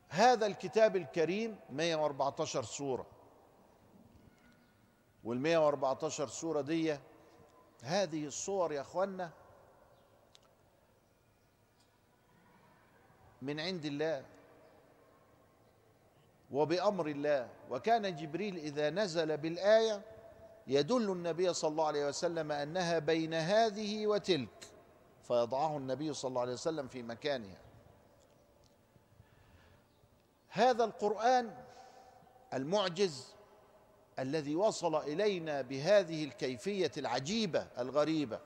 هذا الكتاب الكريم 114 سورة وال 114 سورة دي هذه الصور يا اخوانا من عند الله وبامر الله وكان جبريل اذا نزل بالايه يدل النبي صلى الله عليه وسلم انها بين هذه وتلك فيضعه النبي صلى الله عليه وسلم في مكانها هذا القران المعجز الذي وصل الينا بهذه الكيفيه العجيبه الغريبه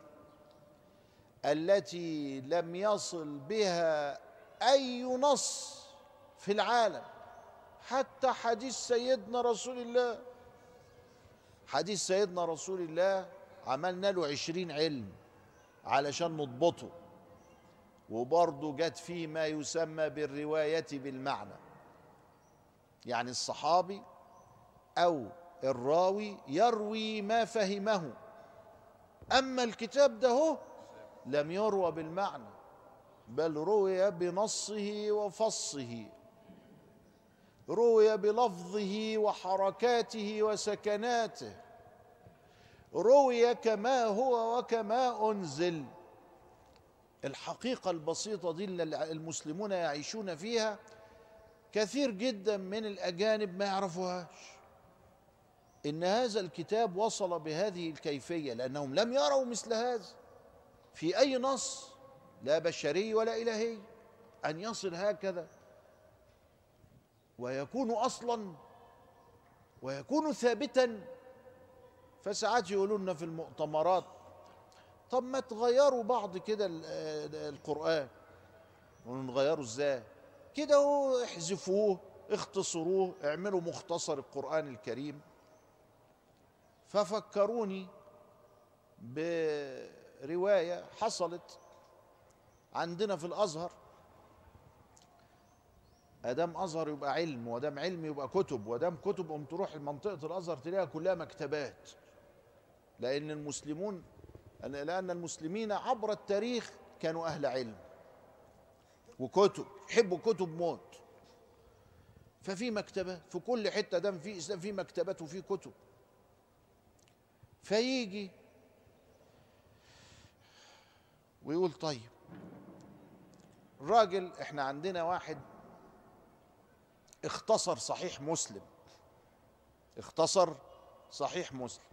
التي لم يصل بها اي نص في العالم حتى حديث سيدنا رسول الله حديث سيدنا رسول الله عملنا له عشرين علم علشان نضبطه وبرضه جت فيه ما يسمى بالرواية بالمعنى يعني الصحابي أو الراوي يروي ما فهمه أما الكتاب ده هو لم يروى بالمعنى بل روي بنصه وفصه روي بلفظه وحركاته وسكناته روي كما هو وكما انزل الحقيقه البسيطه دي اللي المسلمون يعيشون فيها كثير جدا من الاجانب ما يعرفوهاش ان هذا الكتاب وصل بهذه الكيفيه لانهم لم يروا مثل هذا في اي نص لا بشري ولا الهي ان يصل هكذا ويكون اصلا ويكون ثابتا فساعات يقولوا لنا في المؤتمرات طب ما تغيروا بعض كده القران ونغيره ازاي كده هو احذفوه اختصروه اعملوا مختصر القران الكريم ففكروني بروايه حصلت عندنا في الازهر ادام ازهر يبقى علم ودام علم يبقى كتب ودام كتب قوم تروح لمنطقه الازهر تلاقيها كلها مكتبات لان المسلمون لان المسلمين عبر التاريخ كانوا اهل علم وكتب يحبوا كتب موت ففي مكتبات في كل حته دام في اسلام في مكتبات وفي كتب فيجي ويقول طيب راجل احنا عندنا واحد اختصر صحيح مسلم اختصر صحيح مسلم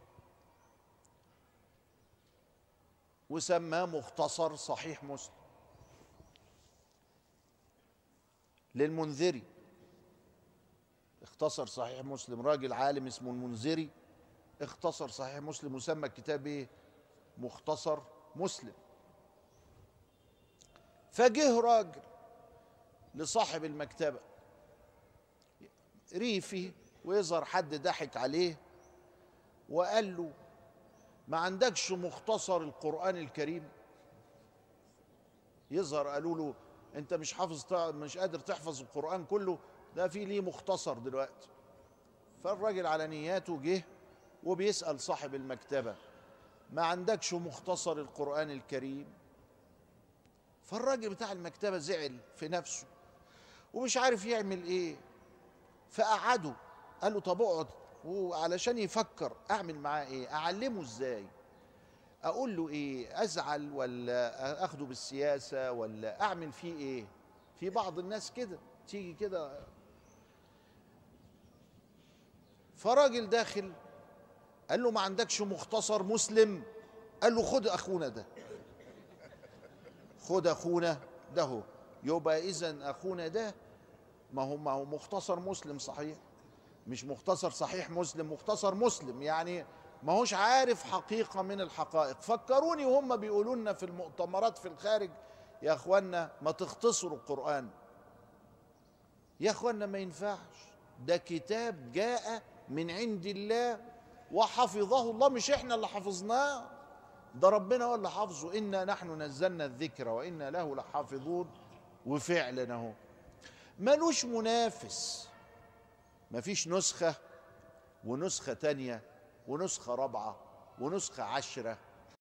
وسماه مختصر صحيح مسلم للمنذري اختصر صحيح مسلم راجل عالم اسمه المنذري اختصر صحيح مسلم وسمى الكتاب ايه مختصر مسلم فجه راجل لصاحب المكتبه ريفي ويظهر حد ضحك عليه وقال له ما عندكش مختصر القرآن الكريم يظهر قالوا له انت مش حافظ مش قادر تحفظ القرآن كله ده في ليه مختصر دلوقتي فالراجل على نياته جه وبيسأل صاحب المكتبة ما عندكش مختصر القرآن الكريم فالراجل بتاع المكتبة زعل في نفسه ومش عارف يعمل ايه فقعده قال له طب اقعد وعلشان يفكر اعمل معاه ايه اعلمه ازاي اقول له ايه ازعل ولا اخده بالسياسه ولا اعمل فيه ايه في بعض الناس كده تيجي كده فراجل داخل قال له ما عندكش مختصر مسلم قال له خد اخونا ده خد اخونا ده هو يبقى اذا اخونا ده ما هو ما هو مختصر مسلم صحيح مش مختصر صحيح مسلم مختصر مسلم يعني ما هوش عارف حقيقة من الحقائق فكروني وهم بيقولوا لنا في المؤتمرات في الخارج يا اخوانا ما تختصروا القرآن يا اخوانا ما ينفعش ده كتاب جاء من عند الله وحفظه الله مش احنا اللي حفظناه ده ربنا هو اللي حافظه انا نحن نزلنا الذكر وانا له لحافظون وفعلا اهو ملوش منافس مفيش نسخة ونسخة تانية ونسخة رابعة ونسخة عشرة